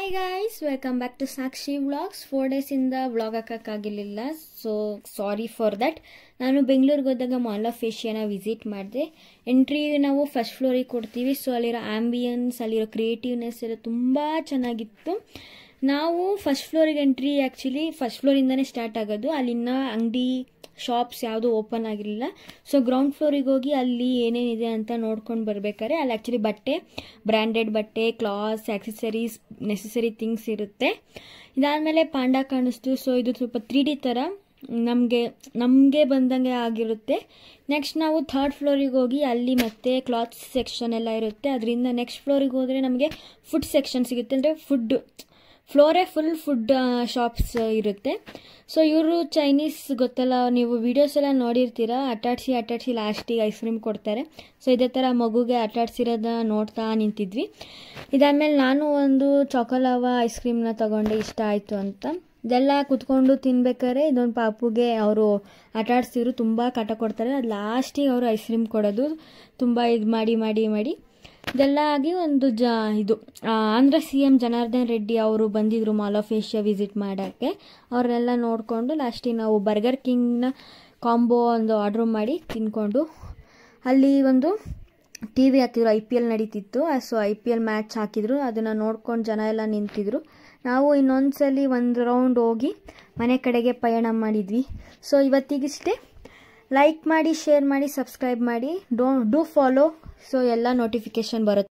hi guys welcome back to Sakshi vlogs four ಡೇಸಿಂದ vlog ಹಾಕೋಕ್ಕಾಗಿರಲಿಲ್ಲ so sorry for that ನಾನು ಬೆಂಗಳೂರಿಗೆ ಹೋದಾಗ ಮಾಲ್ ಆಫ್ ಏಷ್ಯಾನ ವಿಸಿಟ್ ಮಾಡಿದೆ ಎಂಟ್ರಿ ನಾವು ಫಸ್ಟ್ ಫ್ಲೋರಿಗೆ ಕೊಡ್ತೀವಿ ಸೊ ಅಲ್ಲಿರೋ ಆ್ಯಂಬಿಯನ್ಸ್ ಅಲ್ಲಿರೋ ಕ್ರಿಯೇಟಿವ್ನೆಸ್ ಎಲ್ಲ ತುಂಬ ಚೆನ್ನಾಗಿತ್ತು ನಾವು ಫಸ್ಟ್ ಫ್ಲೋರಿಗೆ ಎಂಟ್ರಿ ಆ್ಯಕ್ಚುಲಿ ಫಸ್ಟ್ ಫ್ಲೋರಿಂದನೇ ಸ್ಟಾರ್ಟ್ ಆಗೋದು ಅಲ್ಲಿನ ಅಂಗಡಿ ಶಾಪ್ಸ್ ಯಾವುದೂ ಓಪನ್ ಆಗಿರಲಿಲ್ಲ ಸೊ ಗ್ರೌಂಡ್ ಫ್ಲೋರಿಗೆ ಹೋಗಿ ಅಲ್ಲಿ ಏನೇನಿದೆ ಅಂತ ನೋಡ್ಕೊಂಡು ಬರ್ಬೇಕಾದ್ರೆ ಅಲ್ಲಿ ಆ್ಯಕ್ಚುಲಿ ಬಟ್ಟೆ ಬ್ರ್ಯಾಂಡೆಡ್ ಬಟ್ಟೆ ಕ್ಲಾತ್ಸ್ ಆಕ್ಸೆಸರೀಸ್ ನೆಸೆಸರಿ ಥಿಂಗ್ಸ್ ಇರುತ್ತೆ ಇದಾದಮೇಲೆ ಪಾಂಡ ಕಾಣಿಸ್ತು ಸೊ ಇದು ಸ್ವಲ್ಪ ತ್ರೀ ಡಿ ಥರ ನಮಗೆ ನಮಗೆ ಬಂದಂಗೆ ಆಗಿರುತ್ತೆ ನೆಕ್ಸ್ಟ್ ನಾವು ಥರ್ಡ್ ಫ್ಲೋರಿಗೆ ಹೋಗಿ ಅಲ್ಲಿ ಮತ್ತೆ ಕ್ಲಾತ್ಸ್ ಸೆಕ್ಷನ್ ಎಲ್ಲ ಇರುತ್ತೆ ಅದರಿಂದ ನೆಕ್ಸ್ಟ್ ಫ್ಲೋರಿಗೆ ಹೋದರೆ ನಮಗೆ ಫುಡ್ ಸೆಕ್ಷನ್ ಸಿಗುತ್ತೆ ಅಂದರೆ ಫುಡ್ ಫ್ಲೋರೇ ಫುಲ್ ಫುಡ್ ಶಾಪ್ಸ್ ಇರುತ್ತೆ ಸೊ ಇವರು ಚೈನೀಸ್ ಗೊತ್ತಲ್ಲ ನೀವು ವೀಡಿಯೋಸ್ ಎಲ್ಲ ನೋಡಿರ್ತೀರ ಅಟ್ಟಾಡ್ಸಿ ಅಟ್ಟಾಡ್ಸಿ ಲಾಸ್ಟಿಗೆ ಐಸ್ ಕ್ರೀಮ್ ಕೊಡ್ತಾರೆ ಸೊ ಇದೇ ಥರ ಮಗುಗೆ ಅಟ್ಟಾಡ್ಸಿರೋದ ನೋಡ್ತಾ ನಿಂತಿದ್ವಿ ಇದಾದಮೇಲೆ ನಾನು ಒಂದು ಚಾಕೊಲಾವ ಐಸ್ ಕ್ರೀಮ್ನ ತಗೊಂಡೆ ಇಷ್ಟ ಆಯಿತು ಅಂತ ಇದೆಲ್ಲ ಕುತ್ಕೊಂಡು ತಿನ್ಬೇಕಾದ್ರೆ ಇದೊಂದು ಪಾಪುಗೆ ಅವರು ಆಟಾಡ್ಸಿದ್ರು ತುಂಬ ಕಾಟ ಕೊಡ್ತಾರೆ ಅದು ಲಾಸ್ಟಿಗೆ ಅವರು ಐಸ್ ಕ್ರೀಮ್ ಕೊಡೋದು ತುಂಬ ಇದು ಮಾಡಿ ಮಾಡಿ ಮಾಡಿ ಇದೆಲ್ಲ ಆಗಿ ಒಂದು ಜ ಇದು ಆಂಧ್ರ ಸಿ ಎಮ್ ಜನಾರ್ದನ್ ರೆಡ್ಡಿ ಅವರು ಬಂದಿದ್ರು ಮಾಲ್ ಆಫ್ ಏಷ್ಯಾ ವಿಸಿಟ್ ಮಾಡೋಕ್ಕೆ ಅವ್ರನ್ನೆಲ್ಲ ನೋಡಿಕೊಂಡು ಲಾಸ್ಟಿಗೆ ನಾವು ಬರ್ಗರ್ ಕಿಂಗ್ನ ಕಾಂಬೋ ಒಂದು ಆರ್ಡ್ರ್ ಮಾಡಿ ತಿನ್ಕೊಂಡು ಅಲ್ಲಿ ಒಂದು ಟಿ ವಿ ಹಾಕಿದ್ರು ಐ ಪಿ ಎಲ್ ನಡೀತಿತ್ತು so I P L match ಹಾಕಿದ್ರು ಅದನ್ನು ನೋಡ್ಕೊಂಡು ಜನ ಎಲ್ಲ ನಿಂತಿದ್ರು ನಾವು ಇನ್ನೊಂದು ಸಲ ಒಂದು ರೌಂಡ್ ಹೋಗಿ ಮನೆ ಕಡೆಗೆ ಪಯಣ ಮಾಡಿದ್ವಿ ಸೊ ಇವತ್ತಿಗಿಷ್ಟೇ ಲೈಕ್ ಮಾಡಿ ಶೇರ್ ಮಾಡಿ ಸಬ್ಸ್ಕ್ರೈಬ್ ಮಾಡಿ ಡೋ ಡೂ ಫಾಲೋ ಸೊ ಎಲ್ಲ ನೋಟಿಫಿಕೇಷನ್ ಬರುತ್ತೆ